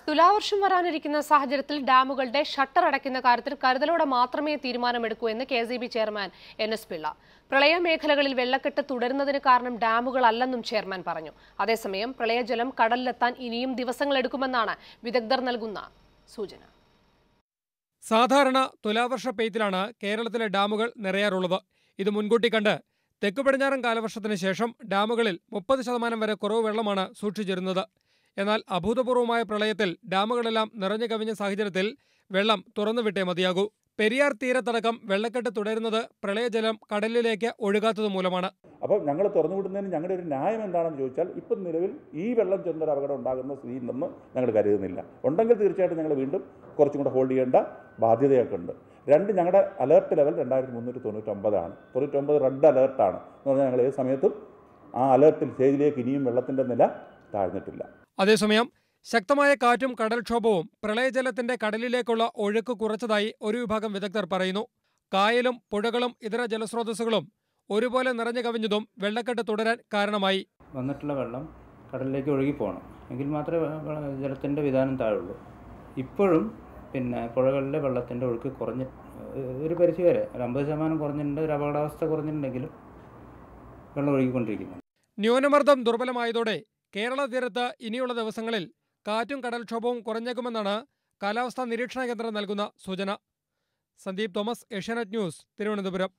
തുലാവർഷം വരാനിരിക്കുന്ന സാഹചര്യത്തിൽ ഡാമുകളുടെ ഷട്ടർ അടയ്ക്കുന്ന കാര്യത്തിൽ കരുതലോടെ മാത്രമേ തീരുമാനമെടുക്കൂ എന്ന് K C B chairman N S Pillai പ്രളയ മേഖലകളിൽ വെള്ളക്കെട്ട് തുടരുന്നതിന് കാരണം ഡാമുകളല്ലെന്നും ചെയർമാൻ പറഞ്ഞു അതേസമയം പ്രളയജലം കടലിലെത്താൻ ഇനിയും ദിവസങ്ങളെടുക്കുമെന്നാണ് വിദഗ്ധർ നൽകുന്ന സൂചന സാധാരണ തുലാവർഷ പെയ്ത്തിലാണ് കേരളത്തിലെ ഡാമുകൾ നിറയാറുള്ളത് ഇത് മുൻകൂട്ടി കണ്ട് തെക്കു പടിഞ്ഞാറൻ കാലവർഷത്തിന് ശേഷം ഡാമുകളിൽ മുപ്പത് ശതമാനം വരെ കുറവ് വെള്ളമാണ് സൂക്ഷിച്ചിരുന്നത് എന്നാൽ അഭൂതപൂർവമായ പ്രളയത്തിൽ ഡാമുകളെല്ലാം നിറഞ്ഞു കവിഞ്ഞ സാഹചര്യത്തിൽ വെള്ളം തുറന്നുവിട്ടേ മതിയാകൂ പെരിയാർ തീരത്തടക്കം വെള്ളക്കെട്ട് തുടരുന്നത് പ്രളയജലം കടലിലേക്ക് ഒഴുകാത്തത് മൂലമാണ് അപ്പോൾ ഞങ്ങൾ തുറന്നു വിടുന്നതിന് ഞങ്ങളുടെ ഒരു ന്യായം എന്താണെന്ന് ചോദിച്ചാൽ ഇപ്പം നിലവിൽ ഈ വെള്ളം ചെന്നൊരു അപകടം ഉണ്ടാകുന്ന സ്ഥിതി ഉണ്ടെന്ന് ഞങ്ങൾ കരുതുന്നില്ല ഉണ്ടെങ്കിൽ തീർച്ചയായിട്ടും ഞങ്ങൾ വീണ്ടും കുറച്ചും കൂടെ ഹോൾഡ് ചെയ്യേണ്ട ബാധ്യതയൊക്കെ ഉണ്ട് രണ്ട് ഞങ്ങളുടെ അലേർട്ട് ലെവൽ രണ്ടായിരത്തി മുന്നൂറ്റി തൊണ്ണൂറ്റൊമ്പതാണ് തൊണ്ണൂറ്റൊമ്പത് റെഡ് അലേർട്ടാണ് എന്ന് പറഞ്ഞാൽ ഞങ്ങൾ ഏത് സമയത്തും ആ അലേർട്ടിൽ സ്റ്റേജിലേക്ക് ഇനിയും വെള്ളത്തിൻ്റെ നില താഴ്ന്നിട്ടില്ല അതേസമയം ശക്തമായ കാറ്റും കടൽക്ഷോഭവും പ്രളയജലത്തിന്റെ കടലിലേക്കുള്ള ഒഴുക്ക് കുറച്ചതായി ഒരു വിഭാഗം വിദഗ്ധർ പറയുന്നു കായലും പുഴകളും ഇതര ജലസ്രോതസ്സുകളും ഒരുപോലെ നിറഞ്ഞു കവിഞ്ഞതും വെള്ളക്കെട്ട് തുടരാൻ കാരണമായി വന്നിട്ടുള്ള വെള്ളം കടലിലേക്ക് ഒഴുകി പോകണം എങ്കിൽ മാത്രമേ വെ- ജലത്തിൻ്റെ വിധാനം താഴുള്ളൂ ഇപ്പോഴും പിന്നെ പുഴകളിലെ വെള്ളത്തിൻ്റെ ഒഴുക്ക് കുറഞ്ഞ് ഏഹ് ഒരു പരിധി വരെ ഒരു അമ്പത് ശതമാനം കുറഞ്ഞിട്ടുണ്ട് ഒരു അപകടാവസ്ഥ കുറഞ്ഞിട്ടുണ്ടെങ്കിലും വെള്ളം ഒഴുകിക്കൊണ്ടിരിക്കുന്നു ന്യൂനമർദ്ദം ദുർബലമായതോടെ കേരള തീരത്ത് ഇനിയുള്ള ദിവസങ്ങളിൽ കാറ്റും കടൽക്ഷോഭവും കുറഞ്ഞേക്കുമെന്നാണ് കാലാവസ്ഥാ നിരീക്ഷണ കേന്ദ്രം നൽകുന്ന സൂചന സന്ദീപ് തോമസ് ഏഷ്യാനെറ്റ് ന്യൂസ് തിരുവനന്തപുരം